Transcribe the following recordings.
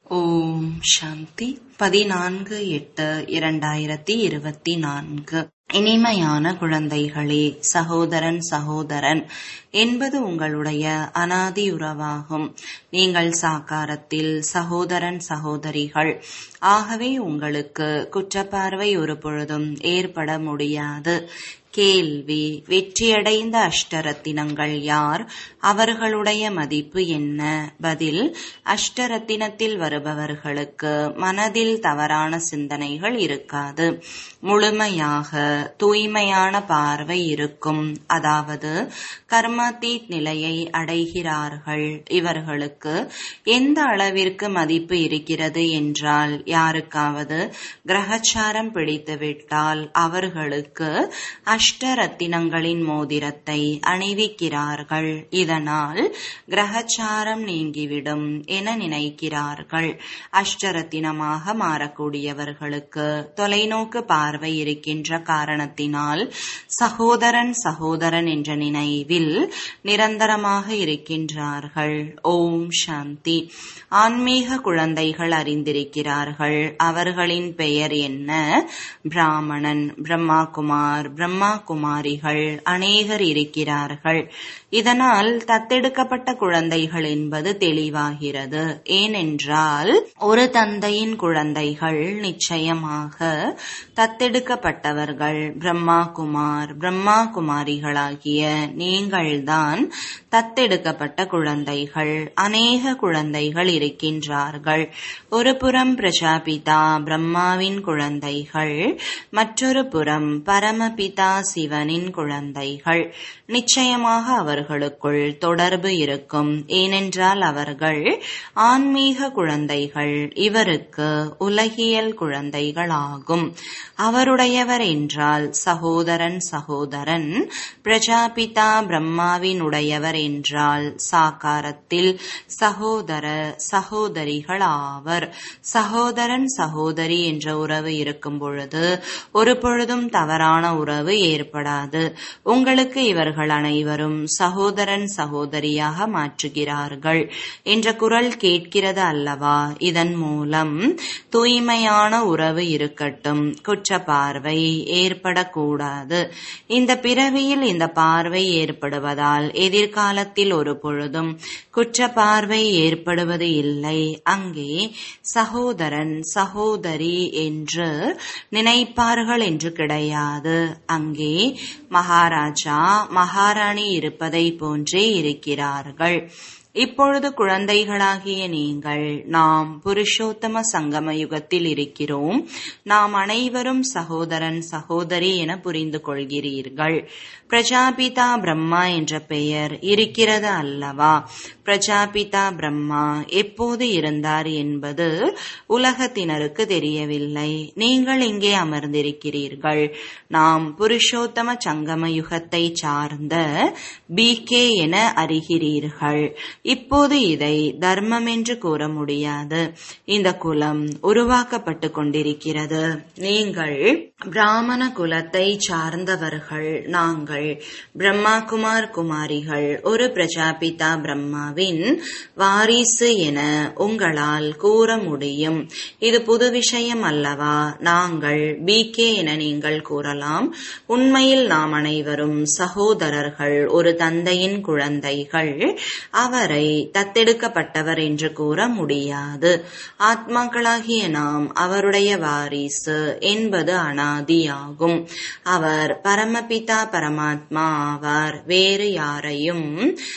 ஓம் சாந்தி பதினான்கு எட்டு இரண்டாயிரத்தி இருபத்தி நான்கு இனிமையான குழந்தைகளே சகோதரன் சகோதரன் என்பது உங்களுடைய அனாதி உறவாகும் நீங்கள் சாக்காரத்தில் சகோதரன் சகோதரிகள் ஆகவே உங்களுக்கு குற்றப்பார்வை ஒரு பொழுதும் ஏற்பட முடியாது கேள்வி வெற்றியடைந்த அஷ்டரத்தினங்கள் யார் அவர்களுடைய மதிப்பு என்ன பதில் அஷ்டரத்தினத்தில் வருபவர்களுக்கு மனதில் தவறான சிந்தனைகள் இருக்காது முழுமையாக தூய்மையான பார்வை இருக்கும் அதாவது கர்மாத்தீத் நிலையை அடைகிறார்கள் இவர்களுக்கு எந்த அளவிற்கு மதிப்பு இருக்கிறது என்றால் யாருக்காவது கிரகச்சாரம் பிடித்துவிட்டால் அவர்களுக்கு அஷ்டரத்தினங்களின் மோதிரத்தை அணிவிக்கிறார்கள் இதனால் கிரகச்சாரம் நீங்கிவிடும் என நினைக்கிறார்கள் அஷ்டரத்தினமாக மாறக்கூடியவர்களுக்கு தொலைநோக்கு பார்வை இருக்கின்ற காரணத்தினால் சகோதரன் சகோதரன் என்ற நினைவில் நிரந்தரமாக இருக்கின்றார்கள் ஓம் சாந்தி ஆன்மீக குழந்தைகள் அறிந்திருக்கிறார்கள் அவர்களின் பெயர் என்ன பிராமணன் பிரம்மாகுமார் பிரம்மா குமாரிகள் அநேகர் இருக்கிறார்கள் இதனால் தத்தெடுக்கப்பட்ட குழந்தைகள் என்பது தெளிவாகிறது ஏனென்றால் ஒரு தந்தையின் குழந்தைகள் நிச்சயமாக தத்தெடுக்கப்பட்டவர்கள் பிரம்மா குமார் பிரம்மா குமாரிகளாகிய நீங்கள்தான் தத்தெடுக்கப்பட்ட குழந்தைகள் அநேக குழந்தைகள் இருக்கின்றார்கள் ஒரு புறம் பிரஜாபிதா பிரம்மாவின் குழந்தைகள் மற்றொரு புறம் பரமபிதா சிவனின் குழந்தைகள் நிச்சயமாக அவர்களுக்குள் தொடர்பு இருக்கும் ஏனென்றால் அவர்கள் ஆன்மீக குழந்தைகள் இவருக்கு உலகியல் குழந்தைகளாகும் அவருடையவர் என்றால் சகோதரன் சகோதரன் பிரஜாபிதா பிரம்மாவின் உடையவர் என்றால் சாக்காரத்தில் சகோதர சகோதரிகள் ஆவர் சகோதரன் சகோதரி என்ற உறவு இருக்கும் பொழுது ஒரு பொழுதும் தவறான உறவு ஏற்படாது உங்களுக்கு இவர்கள் அனைவரும் சகோதரன் சகோதரியாக மாற்றுகிறார்கள் என்ற குரல் கேட்கிறது அல்லவா இதன் மூலம் தூய்மையான உறவு இருக்கட்டும் குற்ற பார்வை ஏற்படக்கூடாது இந்த பிறவியில் இந்த பார்வை ஏற்படுவதால் எதிர்காலத்தில் ஒரு பொழுதும் குற்ற பார்வை ஏற்படுவது இல்லை அங்கே சகோதரன் சகோதரி என்று நினைப்பார்கள் என்று கிடையாது அங்கே மகாராஜா மகாராணி இருப்பதை போன்றே இருக்கிறார்கள் இப்பொழுது குழந்தைகளாகிய நீங்கள் நாம் புருஷோத்தம சங்கம யுகத்தில் இருக்கிறோம் நாம் அனைவரும் சகோதரன் சகோதரி என புரிந்து கொள்கிறீர்கள் பிரஜாபிதா பிரம்மா என்ற பெயர் இருக்கிறது அல்லவா பிரஜாபிதா பிரம்மா எப்போது இருந்தார் என்பது உலகத்தினருக்கு தெரியவில்லை நீங்கள் இங்கே அமர்ந்திருக்கிறீர்கள் நாம் புருஷோத்தம சங்கம யுகத்தை சார்ந்த பி கே என அறிகிறீர்கள் இப்போது இதை தர்மம் என்று கூற முடியாது இந்த குலம் உருவாக்கப்பட்டு கொண்டிருக்கிறது நீங்கள் பிராமண குலத்தை சார்ந்தவர்கள் நாங்கள் பிரம்மா குமார் குமாரிகள் ஒரு பிரஜாபிதா பிரம்மாவின் வாரிசு என உங்களால் கூற முடியும் இது புது விஷயம் அல்லவா நாங்கள் பி கே என நீங்கள் கூறலாம் உண்மையில் நாம் அனைவரும் சகோதரர்கள் ஒரு தந்தையின் குழந்தைகள் அவரை தத்தெடுக்கப்பட்டவர் என்று கூற முடியாது ஆத்மாக்களாகிய நாம் அவருடைய வாரிசு என்பது அனாதியாகும் அவர் பரமபிதா பரமாத்மா ஆவார் வேறு யாரையும்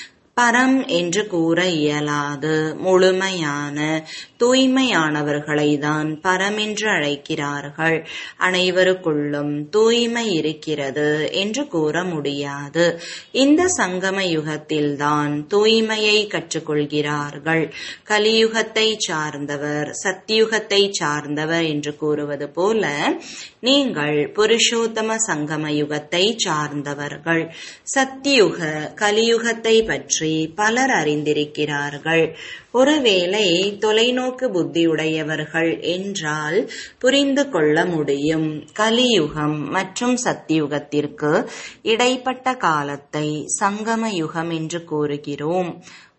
பரம் என்று கூற இயலாது முழுமையான தூய்மையானவர்களை தான் பரம் என்று அழைக்கிறார்கள் அனைவருக்குள்ளும் தூய்மை இருக்கிறது என்று கூற முடியாது இந்த சங்கம யுகத்தில்தான் தூய்மையை கற்றுக்கொள்கிறார்கள் கலியுகத்தை சார்ந்தவர் சத்தியுகத்தை சார்ந்தவர் என்று கூறுவது போல நீங்கள் புருஷோத்தம சங்கம யுகத்தை சார்ந்தவர்கள் சத்தியுக கலியுகத்தை பற்றி பலர் அறிந்திருக்கிறார்கள் ஒருவேளை தொலைநோக்கு புத்தியுடையவர்கள் என்றால் புரிந்து கொள்ள முடியும் கலியுகம் மற்றும் சத்தியுகத்திற்கு இடைப்பட்ட காலத்தை சங்கம யுகம் என்று கூறுகிறோம்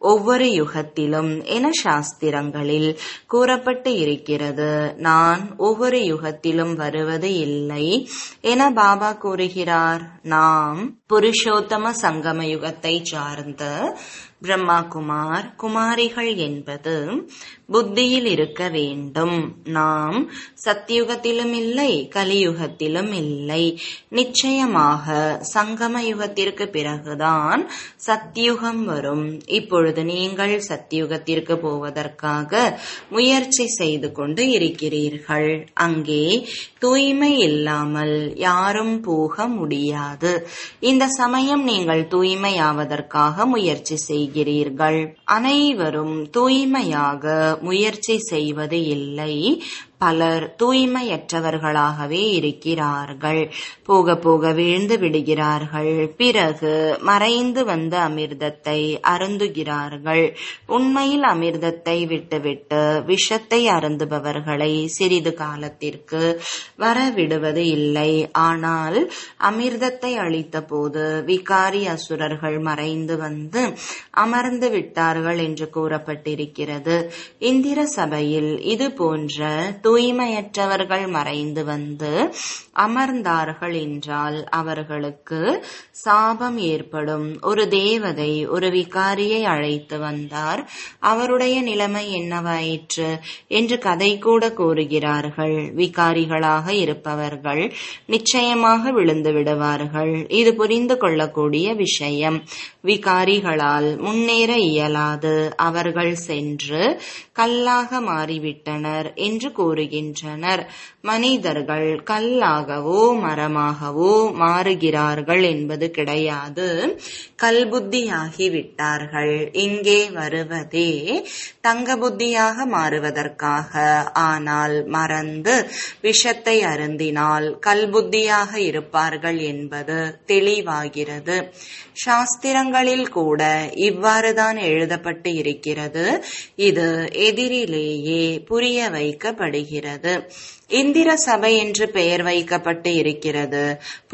ஒவ்வொரு யுகத்திலும் என சாஸ்திரங்களில் கூறப்பட்டு இருக்கிறது நான் ஒவ்வொரு யுகத்திலும் வருவது இல்லை என பாபா கூறுகிறார் நாம் புருஷோத்தம சங்கம யுகத்தை சார்ந்த பிரம்மா குமார் குமாரிகள் என்பது புத்தியில் இருக்க வேண்டும் நாம் சத்தியுகத்திலும் இல்லை கலியுகத்திலும் இல்லை நிச்சயமாக சங்கம யுகத்திற்கு பிறகுதான் சத்தியுகம் வரும் இப்பொழுது நீங்கள் சத்தியுகத்திற்கு போவதற்காக முயற்சி செய்து கொண்டு இருக்கிறீர்கள் அங்கே தூய்மை இல்லாமல் யாரும் போக முடியாது இந்த சமயம் நீங்கள் தூய்மையாவதற்காக முயற்சி செய்கிறீர்கள் அனைவரும் தூய்மையாக முயற்சி செய்வது இல்லை பலர் தூய்மையற்றவர்களாகவே இருக்கிறார்கள் போக போக வீழ்ந்து விடுகிறார்கள் பிறகு மறைந்து வந்த அமிர்தத்தை அருந்துகிறார்கள் உண்மையில் அமிர்தத்தை விட்டுவிட்டு விஷத்தை அருந்துபவர்களை சிறிது காலத்திற்கு வரவிடுவது இல்லை ஆனால் அமிர்தத்தை அளித்த போது விகாரி அசுரர்கள் மறைந்து வந்து அமர்ந்து விட்டார்கள் என்று கூறப்பட்டிருக்கிறது இந்திர சபையில் இது போன்ற தூய்மையற்றவர்கள் மறைந்து வந்து அமர்ந்தார்கள் என்றால் அவர்களுக்கு சாபம் ஏற்படும் ஒரு தேவதை ஒரு விகாரியை அழைத்து வந்தார் அவருடைய நிலைமை என்னவாயிற்று என்று கதை கூட கூறுகிறார்கள் விகாரிகளாக இருப்பவர்கள் நிச்சயமாக விழுந்து விடுவார்கள் இது புரிந்து கொள்ளக்கூடிய விஷயம் விகாரிகளால் முன்னேற இயலாது அவர்கள் சென்று கல்லாக மாறிவிட்டனர் என்று கூறுகின்றனர் மனிதர்கள் கல்லாகவோ மரமாகவோ மாறுகிறார்கள் என்பது கிடையாது கல்புத்தியாகி விட்டார்கள் இங்கே வருவதே தங்க புத்தியாக மாறுவதற்காக ஆனால் மறந்து விஷத்தை அருந்தினால் கல்புத்தியாக இருப்பார்கள் என்பது தெளிவாகிறது சாஸ்திரங்களில் கூட இவ்வாறுதான் எழுதப்பட்டு இருக்கிறது இது எதிரிலேயே புரிய வைக்கப்படுகிறது இந்திர சபை என்று பெயர் வைக்கப்பட்டு இருக்கிறது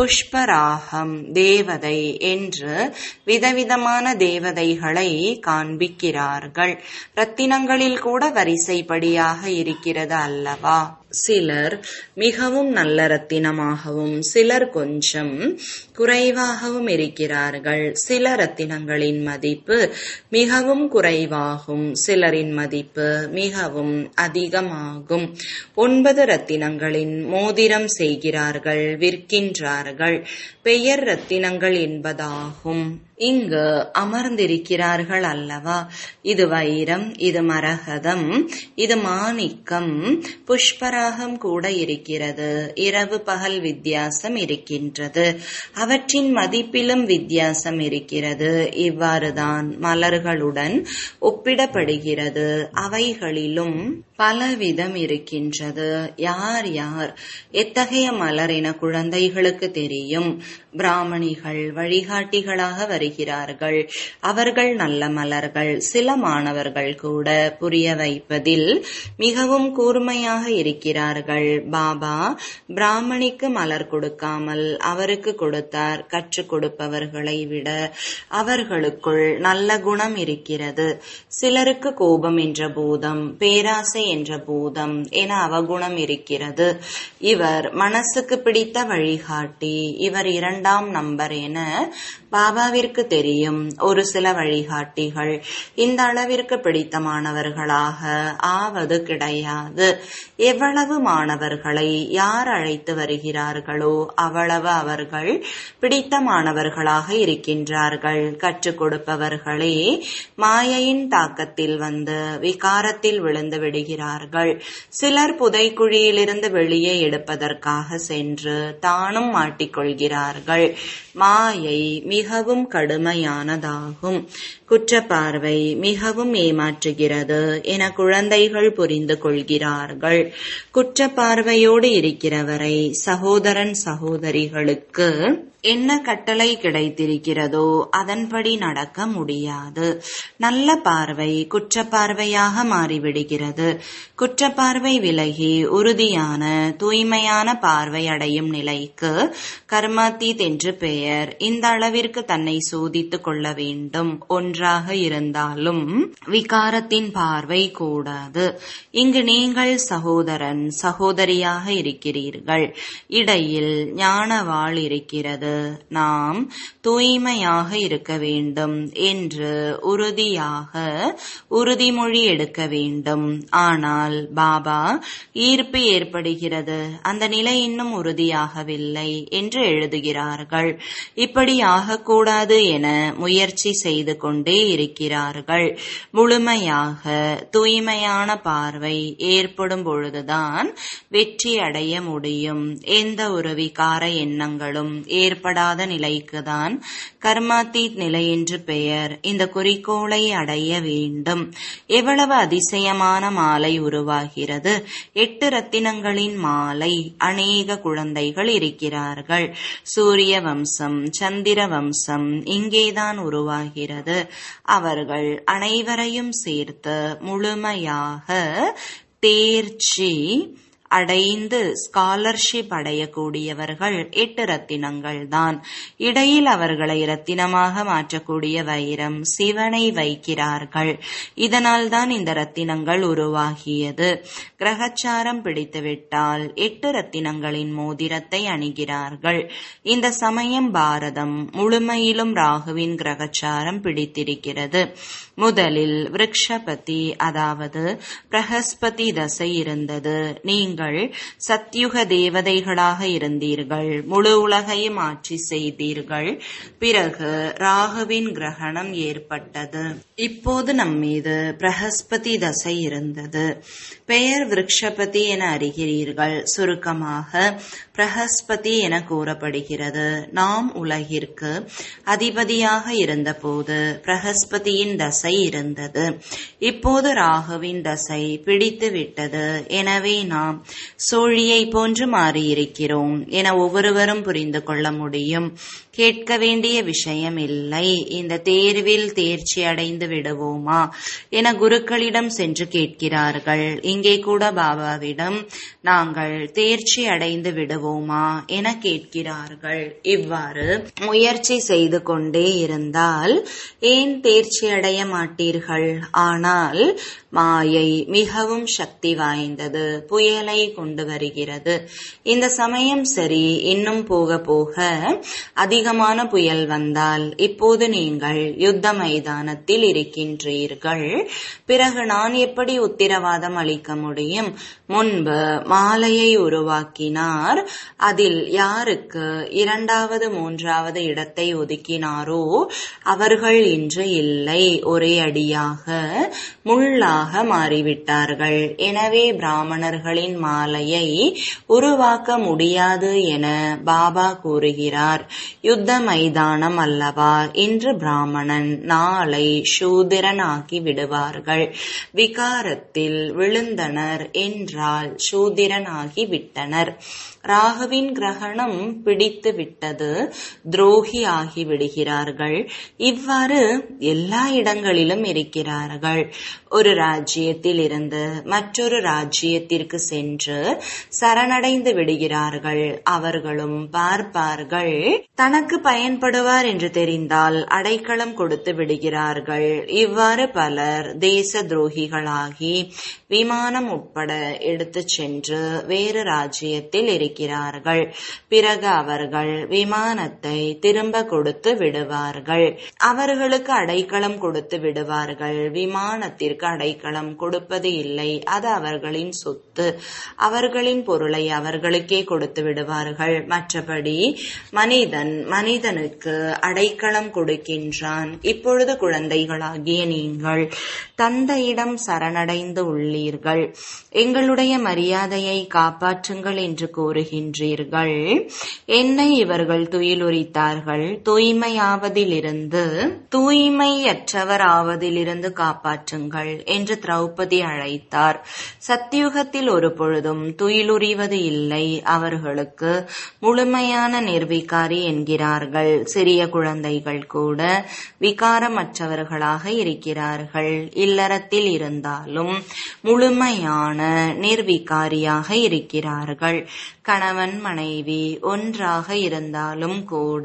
புஷ்பராகம் தேவதை என்று விதவிதமான தேவதைகளை காண்பிக்கிறார்கள் ரத்தினங்களில் கூட வரிசைப்படியாக இருக்கிறது அல்லவா சிலர் மிகவும் நல்ல ரத்தினமாகவும் சிலர் கொஞ்சம் குறைவாகவும் இருக்கிறார்கள் சில ரத்தினங்களின் மதிப்பு மிகவும் குறைவாகும் சிலரின் மதிப்பு மிகவும் அதிகமாகும் ஒன்பது ரத்தினங்களின் மோதிரம் செய்கிறார்கள் விற்கின்றார்கள் பெயர் ரத்தினங்கள் என்பதாகும் இங்கு அமர்ந்திருக்கிறார்கள் அல்லவா இது வைரம் இது மரகதம் இது மாணிக்கம் புஷ்பராகம் கூட இருக்கிறது இரவு பகல் வித்தியாசம் இருக்கின்றது அவற்றின் மதிப்பிலும் வித்தியாசம் இருக்கிறது இவ்வாறுதான் மலர்களுடன் ஒப்பிடப்படுகிறது அவைகளிலும் பலவிதம் இருக்கின்றது யார் யார் எத்தகைய மலர் என குழந்தைகளுக்கு தெரியும் பிராமணிகள் வழிகாட்டிகளாக வருகிறார்கள் அவர்கள் நல்ல மலர்கள் சில மாணவர்கள் கூட புரிய வைப்பதில் மிகவும் கூர்மையாக இருக்கிறார்கள் பாபா பிராமணிக்கு மலர் கொடுக்காமல் அவருக்கு கொடுத்தார் கற்றுக் கொடுப்பவர்களை விட அவர்களுக்குள் நல்ல குணம் இருக்கிறது சிலருக்கு கோபம் என்ற பூதம் பேராசை என்ற பூதம் என அவகுணம் இருக்கிறது இவர் மனசுக்கு பிடித்த வழிகாட்டி இவர் இரண்டாம் நம்பர் என பாபாவிற்கு தெரியும் ஒரு சில வழிகாட்டிகள் இந்த அளவிற்கு பிடித்தமானவர்களாக ஆவது கிடையாது எவ்வளவு மாணவர்களை யார் அழைத்து வருகிறார்களோ அவ்வளவு அவர்கள் பிடித்தமானவர்களாக இருக்கின்றார்கள் கற்றுக் கொடுப்பவர்களே மாயையின் தாக்கத்தில் வந்து விகாரத்தில் விழுந்து விடுகிறார்கள் சிலர் புதைக்குழியிலிருந்து வெளியே எடுப்பதற்காக சென்று தானும் மாட்டிக்கொள்கிறார்கள் மாயை மிகவும் கடுமையானதாகும் குற்றப்பார்வை மிகவும் ஏமாற்றுகிறது என குழந்தைகள் புரிந்து கொள்கிறார்கள் குற்றப்பார்வையோடு இருக்கிறவரை சகோதரன் சகோதரிகளுக்கு என்ன கட்டளை கிடைத்திருக்கிறதோ அதன்படி நடக்க முடியாது நல்ல பார்வை குற்றப்பார்வையாக மாறிவிடுகிறது குற்றப்பார்வை விலகி உறுதியான தூய்மையான பார்வை அடையும் நிலைக்கு கர்மாத்தீத் என்று பெயர் இந்த அளவிற்கு தன்னை சோதித்துக் கொள்ள வேண்டும் ஒன்றாக இருந்தாலும் விகாரத்தின் பார்வை கூடாது இங்கு நீங்கள் சகோதரன் சகோதரியாக இருக்கிறீர்கள் இடையில் ஞானவாள் இருக்கிறது நாம் தூய்மையாக இருக்க வேண்டும் என்று உறுதியாக உறுதிமொழி எடுக்க வேண்டும் ஆனால் பாபா ஈர்ப்பு ஏற்படுகிறது அந்த நிலை இன்னும் உறுதியாகவில்லை என்று எழுதுகிறார்கள் இப்படி ஆகக்கூடாது என முயற்சி செய்து கொண்டே இருக்கிறார்கள் முழுமையாக தூய்மையான பார்வை ஏற்படும் பொழுதுதான் வெற்றி அடைய முடியும் எந்த ஒரு விகார எண்ணங்களும் ஏற்படாத நிலைக்குதான் கர்மாத்தீத் நிலை என்று பெயர் இந்த குறிக்கோளை அடைய வேண்டும் எவ்வளவு அதிசயமான மாலை உருவாகிறது எட்டு ரத்தினங்களின் மாலை அநேக குழந்தைகள் இருக்கிறார்கள் சூரிய வம்சம் சந்திர வம்சம் இங்கேதான் உருவாகிறது அவர்கள் அனைவரையும் சேர்த்து முழுமையாக தேர்ச்சி அடைந்து ஸ்காலர்ஷிப் அடையக்கூடியவர்கள் எட்டு ரத்தினங்கள் தான் இடையில் அவர்களை ரத்தினமாக மாற்றக்கூடிய வைரம் சிவனை வைக்கிறார்கள் இதனால் தான் இந்த ரத்தினங்கள் உருவாகியது கிரகச்சாரம் பிடித்துவிட்டால் எட்டு ரத்தினங்களின் மோதிரத்தை அணிகிறார்கள் இந்த சமயம் பாரதம் முழுமையிலும் ராகுவின் கிரகச்சாரம் பிடித்திருக்கிறது முதலில் விருக்ஷபதி அதாவது பிரகஸ்பதி தசை இருந்தது நீங்கள் சத்யுக தேவதைகளாக இருந்தீர்கள் முழு உலகையும் ஆட்சி செய்தீர்கள் பிறகு ராகுவின் கிரகணம் ஏற்பட்டது இப்போது நம்மீது பிரகஸ்பதி தசை இருந்தது பெயர் விருக்ஷபதி என அறிகிறீர்கள் சுருக்கமாக பிரகஸ்பதி என கூறப்படுகிறது நாம் உலகிற்கு அதிபதியாக இருந்தபோது பிரகஸ்பதியின் தசை இருந்தது இப்போது ராகுவின் தசை பிடித்து விட்டது எனவே நாம் சோழியை போன்று மாறியிருக்கிறோம் என ஒவ்வொருவரும் புரிந்து கொள்ள முடியும் கேட்க வேண்டிய விஷயம் இல்லை இந்த தேர்வில் தேர்ச்சி அடைந்து விடுவோமா என குருக்களிடம் சென்று கேட்கிறார்கள் இங்கே கூட பாபாவிடம் நாங்கள் தேர்ச்சி அடைந்து விடுவோமா என கேட்கிறார்கள் இவ்வாறு முயற்சி செய்து கொண்டே இருந்தால் ஏன் தேர்ச்சி அடைய மாட்டீர்கள் ஆனால் மாயை மிகவும் சக்தி வாய்ந்தது புயலை கொண்டு வருகிறது இந்த சமயம் சரி இன்னும் போக போக அதிகமான புயல் வந்தால் இப்போது நீங்கள் யுத்த மைதானத்தில் இருக்கின்றீர்கள் பிறகு நான் எப்படி உத்தரவாதம் அளிக்க முடியும் முன்பு மாலையை உருவாக்கினார் அதில் யாருக்கு இரண்டாவது மூன்றாவது இடத்தை ஒதுக்கினாரோ அவர்கள் இன்று இல்லை ஒரே அடியாக முள்ளாக மாறிவிட்டார்கள் எனவே பிராமணர்களின் மாலையை உருவாக்க முடியாது என பாபா கூறுகிறார் யுத்த மைதானம் அல்லவா இன்று பிராமணன் நாளை சூதிரன் ஆக்கி விடுவார்கள் விகாரத்தில் விழுந்தனர் என்றால் சூதிரன் ஆகி விட்டனர் ராகுவின் கிரகணம் பிடித்து விட்டது துரோகி ஆகி விடுகிறார்கள் இவ்வாறு எல்லா இடங்களிலும் இருக்கிறார்கள் ஒரு ராஜ்யத்தில் இருந்து மற்றொரு ராஜ்யத்திற்கு சென்று சரணடைந்து விடுகிறார்கள் அவர்களும் பார்ப்பார்கள் தனக்கு பயன்படுவார் என்று தெரிந்தால் அடைக்கலம் கொடுத்து விடுகிறார்கள் இவ்வாறு பலர் தேச துரோகிகளாகி விமானம் உட்பட எடுத்துச் சென்று வேறு ராஜ்யத்தில் இருக்கிறார்கள் பிறகு அவர்கள் விமானத்தை திரும்ப கொடுத்து விடுவார்கள் அவர்களுக்கு அடைக்கலம் கொடுத்து விடுவார்கள் விமானத்திற்கு அடைக்கலம் கொடுப்பது இல்லை அது அவர்களின் சொத்து அவர்களின் பொருளை அவர்களுக்கே கொடுத்து விடுவார்கள் மற்றபடி மனிதன் மனிதனுக்கு அடைக்கலம் கொடுக்கின்றான் இப்பொழுது குழந்தைகளாகிய நீங்கள் தந்தையிடம் சரணடைந்து உள்ளீர்கள் எங்களுடைய மரியாதையை காப்பாற்றுங்கள் என்று கூறுகின்றீர்கள் என்னை இவர்கள் துயிலுரித்தார்கள் தூய்மையாவதிலிருந்து தூய்மையற்றவர் ஆவதிலிருந்து காப்பாற்றுங்கள் என்று திரௌபதி அழைத்தார் சத்தியுகத்தில் ஒரு பொழுதும் துயிலுரிவது இல்லை அவர்களுக்கு முழுமையான நிர்விகாரி என்கிறார் இருக்கிறார்கள் சிறிய குழந்தைகள் கூட விகாரமற்றவர்களாக இருக்கிறார்கள் இல்லறத்தில் இருந்தாலும் முழுமையான நிர்விகாரியாக இருக்கிறார்கள் கணவன் மனைவி ஒன்றாக இருந்தாலும் கூட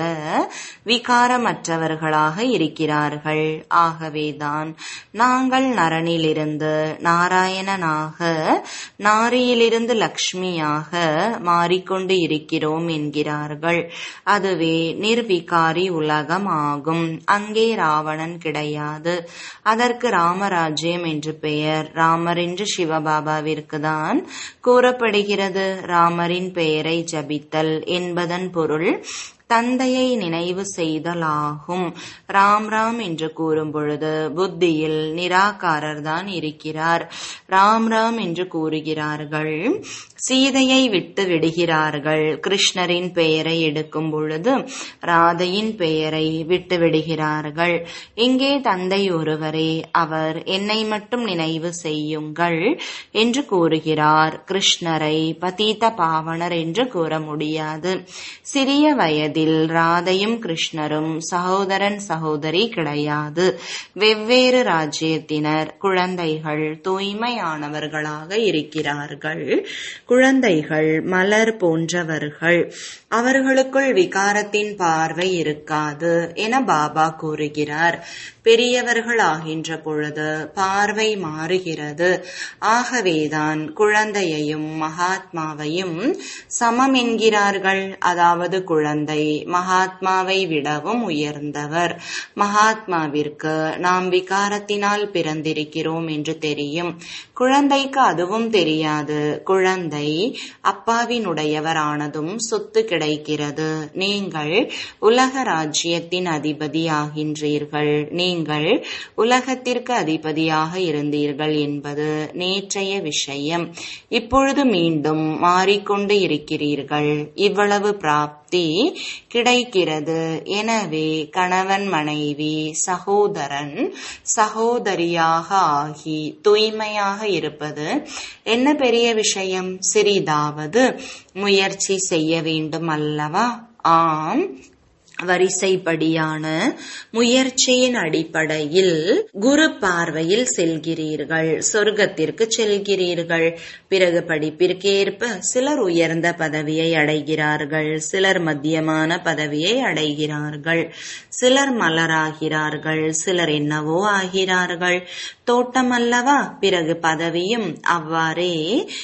விகாரமற்றவர்களாக இருக்கிறார்கள் ஆகவேதான் நாங்கள் நரனிலிருந்து நாராயணனாக நாரியிலிருந்து லக்ஷ்மியாக மாறிக்கொண்டு இருக்கிறோம் என்கிறார்கள் அதுவே நிர்விகாரி உலகம் ஆகும் அங்கே ராவணன் கிடையாது அதற்கு ராமராஜ்யம் என்று பெயர் ராமர் என்று சிவபாபாவிற்கு தான் கூறப்படுகிறது ராமரின் பெயரை ஜபித்தல் என்பதன் பொருள் தந்தையை நினைவு செய்தலாகும் ராம் ராம் என்று கூறும் பொழுது புத்தியில் நிராகாரர் தான் இருக்கிறார் ராம் ராம் என்று கூறுகிறார்கள் சீதையை விட்டு விடுகிறார்கள் கிருஷ்ணரின் பெயரை எடுக்கும் பொழுது ராதையின் பெயரை விட்டு விடுகிறார்கள் இங்கே தந்தை ஒருவரே அவர் என்னை மட்டும் நினைவு செய்யுங்கள் என்று கூறுகிறார் கிருஷ்ணரை பதீத பாவனர் என்று கூற முடியாது சிறிய வயதில் ராதையும் கிருஷ்ணரும் சகோதரன் சகோதரி கிடையாது வெவ்வேறு ராஜ்யத்தினர் குழந்தைகள் தூய்மையானவர்களாக இருக்கிறார்கள் குழந்தைகள் மலர் போன்றவர்கள் அவர்களுக்குள் விகாரத்தின் பார்வை இருக்காது என பாபா கூறுகிறார் பெரியவர்கள் ஆகின்ற பொழுது பார்வை மாறுகிறது ஆகவேதான் குழந்தையையும் மகாத்மாவையும் சமம் என்கிறார்கள் அதாவது குழந்தை மகாத்மாவை விடவும் உயர்ந்தவர் மகாத்மாவிற்கு நாம் விகாரத்தினால் பிறந்திருக்கிறோம் என்று தெரியும் குழந்தைக்கு அதுவும் தெரியாது குழந்தை அப்பாவினுடையவரானதும் சொத்து கிடைக்கிறது நீங்கள் உலக ராஜ்யத்தின் அதிபதி ஆகின்றீர்கள் நீங்கள் உலகத்திற்கு அதிபதியாக இருந்தீர்கள் என்பது நேற்றைய விஷயம் இப்பொழுது மீண்டும் மாறிக்கொண்டு இருக்கிறீர்கள் இவ்வளவு பிராப்தி கிடைக்கிறது எனவே கணவன் மனைவி சகோதரன் சகோதரியாக ஆகி தூய்மையாக இருப்பது என்ன பெரிய விஷயம் சிறிதாவது முயற்சி செய்ய வேண்டும் அல்லவா ஆம் வரிசைப்படியான முயற்சியின் அடிப்படையில் குரு பார்வையில் செல்கிறீர்கள் சொர்க்கத்திற்கு செல்கிறீர்கள் பிறகு படிப்பிற்கேற்ப சிலர் உயர்ந்த பதவியை அடைகிறார்கள் சிலர் மத்தியமான பதவியை அடைகிறார்கள் சிலர் மலராகிறார்கள் சிலர் என்னவோ ஆகிறார்கள் தோட்டம் அல்லவா பிறகு பதவியும் அவ்வாறே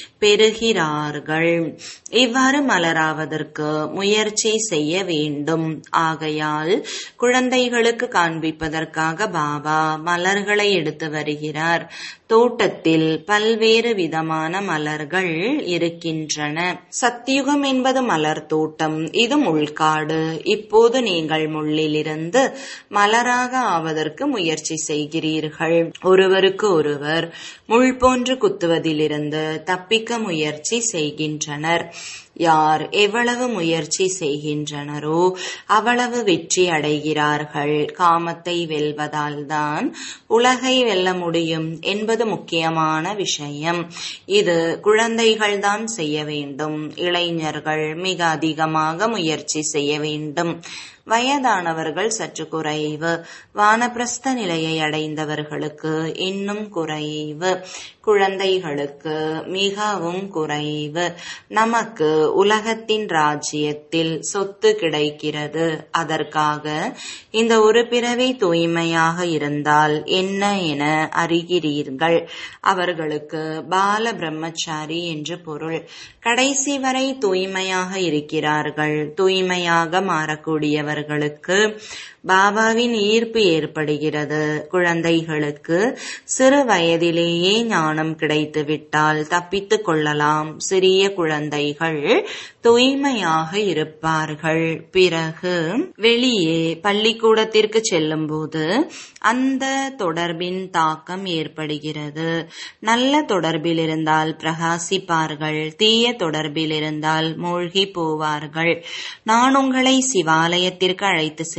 பெறுகிறார்கள் இவ்வாறு மலராவதற்கு முயற்சி செய்ய வேண்டும் ஆகையால் குழந்தைகளுக்கு காண்பிப்பதற்காக பாபா மலர்களை எடுத்து வருகிறார் தோட்டத்தில் பல்வேறு விதமான மலர்கள் இருக்கின்றன சத்தியுகம் என்பது மலர் தோட்டம் இது முள்காடு இப்போது நீங்கள் முள்ளிலிருந்து மலராக ஆவதற்கு முயற்சி செய்கிறீர்கள் ஒருவருக்கு ஒருவர் முள் போன்று குத்துவதிலிருந்து தப்பிக்க முயற்சி செய்கின்றனர் யார் எவ்வளவு முயற்சி செய்கின்றனரோ அவ்வளவு வெற்றி அடைகிறார்கள் காமத்தை வெல்வதால் தான் உலகை வெல்ல முடியும் என்பது முக்கியமான விஷயம் இது குழந்தைகள்தான் செய்ய வேண்டும் இளைஞர்கள் மிக அதிகமாக முயற்சி செய்ய வேண்டும் வயதானவர்கள் சற்று குறைவு வானப்பிரஸ்த நிலையை அடைந்தவர்களுக்கு இன்னும் குறைவு குழந்தைகளுக்கு மிகவும் குறைவு நமக்கு உலகத்தின் ராஜ்யத்தில் சொத்து கிடைக்கிறது அதற்காக இந்த ஒரு பிறவி தூய்மையாக இருந்தால் என்ன என அறிகிறீர்கள் அவர்களுக்கு பால பிரம்மச்சாரி என்று பொருள் கடைசி வரை தூய்மையாக இருக்கிறார்கள் தூய்மையாக மாறக்கூடியவர்களுக்கு பாபாவின் ஈர்ப்பு ஏற்படுகிறது குழந்தைகளுக்கு சிறு வயதிலேயே ஞானம் கிடைத்துவிட்டால் தப்பித்துக் கொள்ளலாம் சிறிய குழந்தைகள் தூய்மையாக இருப்பார்கள் பிறகு வெளியே பள்ளிக்கூடத்திற்கு செல்லும் போது அந்த தொடர்பின் தாக்கம் ஏற்படுகிறது நல்ல தொடர்பில் இருந்தால் பிரகாசிப்பார்கள் தீய தொடர்பில் இருந்தால் மூழ்கி போவார்கள் நான் உங்களை சிவாலயத்திற்கு அழைத்து செல்கிறேன்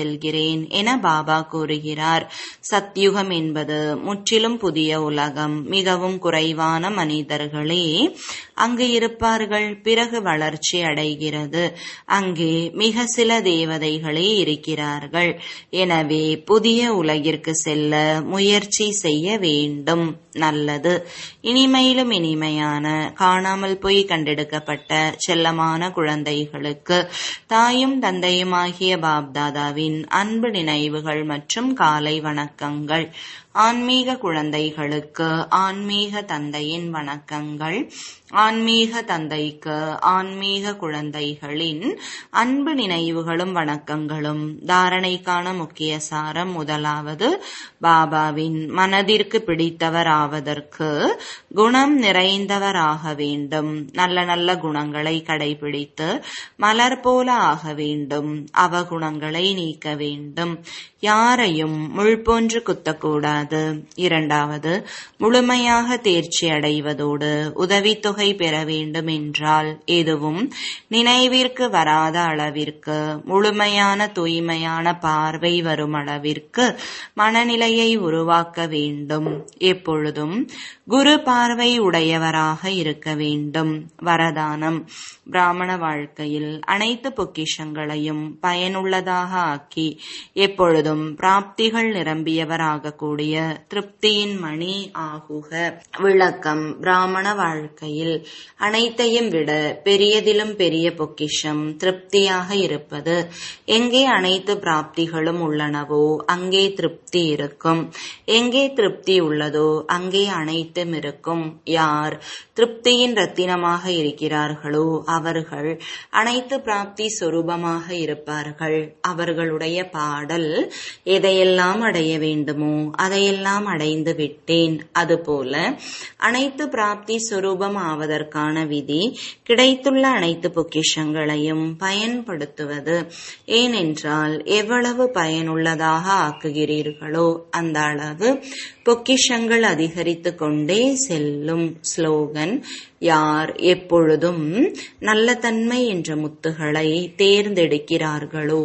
விட்டேன் என பாபா கூறுகிறார் சத்யுகம் என்பது முற்றிலும் புதிய உலகம் மிகவும் குறைவான மனிதர்களே அங்கு இருப்பார்கள் பிறகு வளர்ச்சி அடைகிறது அங்கே மிக சில தேவதைகளே இருக்கிறார்கள் எனவே புதிய உலகிற்கு செல்ல முயற்சி செய்ய வேண்டும் நல்லது இனிமையிலும் இனிமையான காணாமல் போய் கண்டெடுக்கப்பட்ட செல்லமான குழந்தைகளுக்கு தாயும் தந்தையுமாகிய பாப்தாதாவின் அன்பு நினைவுகள் மற்றும் காலை வணக்கங்கள் ஆன்மீக குழந்தைகளுக்கு ஆன்மீக தந்தையின் வணக்கங்கள் ஆன்மீக தந்தைக்கு ஆன்மீக குழந்தைகளின் அன்பு நினைவுகளும் வணக்கங்களும் தாரணைக்கான முக்கிய சாரம் முதலாவது பாபாவின் மனதிற்கு பிடித்தவர் ஆவதற்கு குணம் நிறைந்தவராக வேண்டும் நல்ல நல்ல குணங்களை கடைபிடித்து மலர் போல ஆக வேண்டும் அவகுணங்களை நீக்க வேண்டும் யாரையும் முள் போன்று குத்தக்கூடாது இரண்டாவது முழுமையாக தேர்ச்சி அடைவதோடு உதவித்தொகை பெற வேண்டும் என்றால் எதுவும் நினைவிற்கு வராத அளவிற்கு முழுமையான தூய்மையான பார்வை வரும் அளவிற்கு மனநிலையை உருவாக்க வேண்டும் எப்பொழுதும் குரு பார்வை உடையவராக இருக்க வேண்டும் வரதானம் பிராமண வாழ்க்கையில் அனைத்து பொக்கிஷங்களையும் பயனுள்ளதாக ஆக்கி எப்பொழுதும் பிராப்திகள் நிரம்பியவராகக்கூடிய திருப்தியின் மணி ஆகுக விளக்கம் பிராமண வாழ்க்கையில் அனைத்தையும் விட பெரியதிலும் பெரிய பொக்கிஷம் திருப்தியாக இருப்பது எங்கே அனைத்து பிராப்திகளும் உள்ளனவோ அங்கே திருப்தி இருக்கும் எங்கே திருப்தி உள்ளதோ அங்கே அனைத்தும் இருக்கும் யார் திருப்தியின் ரத்தினமாக இருக்கிறார்களோ அவர்கள் அனைத்து பிராப்தி சொரூபமாக இருப்பார்கள் அவர்களுடைய பாடல் எதையெல்லாம் அடைய வேண்டுமோ அதையெல்லாம் அடைந்து விட்டேன் அதுபோல அனைத்து பிராப்தி சொரூபம் ஆவதற்கான விதி கிடைத்துள்ள அனைத்து பொக்கிஷங்களையும் பயன்படுத்துவது ஏனென்றால் எவ்வளவு பயனுள்ளதாக ஆக்குகிறீர்களோ அந்த அளவு பொக்கிஷங்கள் அதிகரித்து கொண்டே செல்லும் ஸ்லோகன் யார் எப்பொழுதும் நல்ல தன்மை என்ற முத்துகளை தேர்ந்தெடுக்கிறார்களோ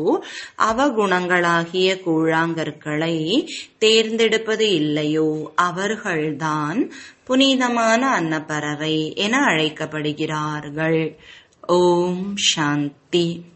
அவகுணங்களாகிய கூழாங்கற்களை தேர்ந்தெடுப்பது இல்லையோ அவர்கள்தான் புனிதமான அன்னப்பறவை என அழைக்கப்படுகிறார்கள் ஓம் சாந்தி